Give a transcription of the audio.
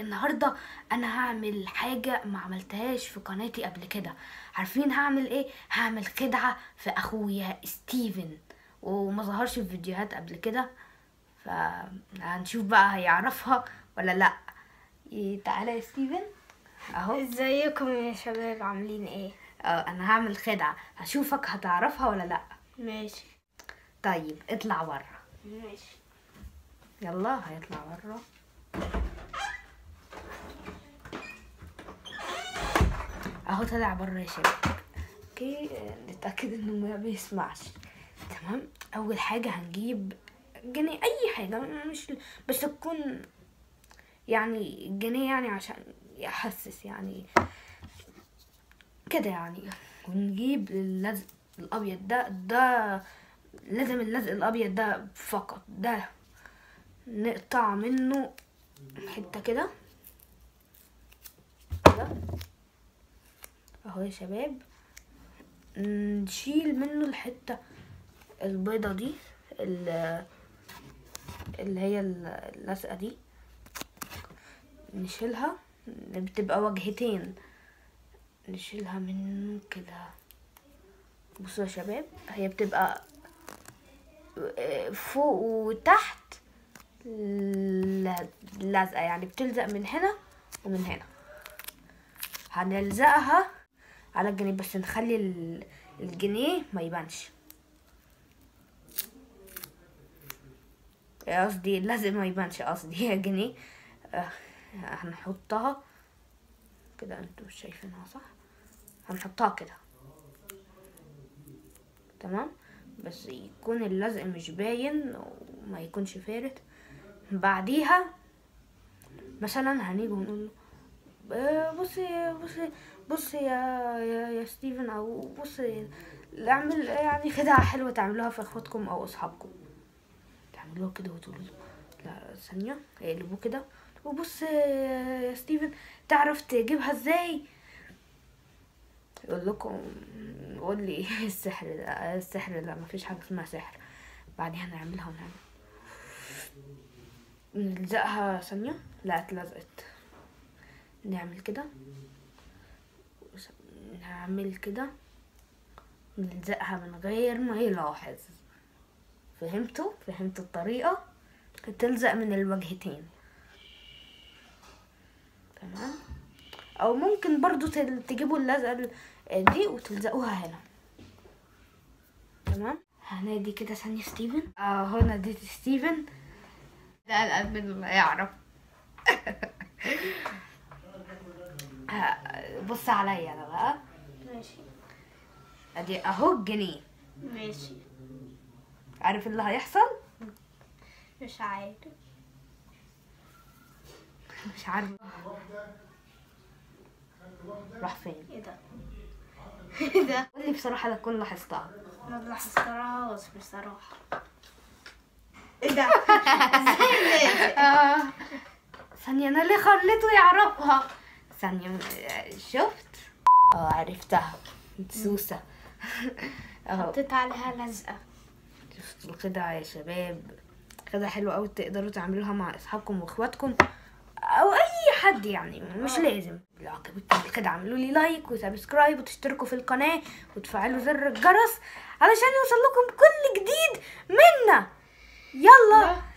النهارده انا هعمل حاجه ما عملتهاش في قناتي قبل كده عارفين هعمل ايه هعمل خدعه في اخويا ستيفن وما ظهرش في فيديوهات قبل كده فهنشوف بقى هيعرفها ولا لا إيه، تعالى يا ستيفن اهو ازيكم يا شباب عاملين ايه اه انا هعمل خدعه هشوفك هتعرفها ولا لا ماشي طيب اطلع بره ماشي يلا هيطلع بره اهو طلع بره يا شباب اوكي آه، نتاكد انه ما بيسمعش تمام اول حاجه هنجيب جنيه اي حاجه مش بس تكون يعني جنيه يعني عشان يحسس يعني كده يعني ونجيب اللزق الابيض ده ده لازم اللزق الابيض ده فقط ده نقطع منه حته كده كده اهو يا شباب نشيل منه الحته البيضه دي ال- اللي هي اللزقه دي نشيلها بتبقى وجهتين نشيلها منه كده بصوا يا شباب هي بتبقى فوق وتحت ل- لازقة يعني بتلزق من هنا ومن هنا هنلزقها على الجنيه بس نخلي ال- الجنيه ما يبانش قصدي لازم ما يبانش قصدي هي جنيه آه، هنحطها كده انتوا مش شايفينها صح هنحطها كده تمام بس يكون اللزق مش باين وما يكونش فارد بعديها مثلا هنيجي ونقول له آه، بصي بصي بصي يا يا, يا ستيفن او بصي اعمل يعني خدعة حلوة تعملوها في اخواتكم او اصحابكم تعملوها كده وتقولوا له لا ثانية يقلبوه كده وبص يا ستيفن تعرف تجيبها ازاي يقول لكم قول لي السحر ده السحر لا مفيش حاجة اسمها سحر بعدين هنعملها ونعمل نلزقها ثانية لا اتلزقت نعمل كده نعمل كده نلزقها من غير ما يلاحظ فهمتوا فهمتوا الطريقة تلزق من الوجهتين تمام او ممكن برضو تل- تجيبوا اللزقة ال- دي وتلزقوها هنا تمام هنادي كده ثانية ستيفن اهو ناديت ستيفن ده الادمن ما يعرف ه- بص عليا انا بقى ماشي ادي اهو الجنيه ماشي عارف اللي هيحصل مش عارف مش عارف راح فين ايه ده ايه ده قول لي بصراحة ده كل لاحظتها ما بلاحظتهاش بصراحة ايه ده ازاي آه. ثانية أنا ليه خليته يعرفها ثانية آه، شفت اه عرفتها سوسة اهو حطيت عليها لزقة شفت الخدعة يا شباب خدعة حلوة أوي تقدروا تعملوها مع أصحابكم وإخواتكم أو أي حد يعني مش لازم لو عجبتكم الخدعة اعملوا لي لايك وسبسكرايب وتشتركوا في القناة وتفعلوا زر الجرس علشان يوصل لكم كل جديد منا يلا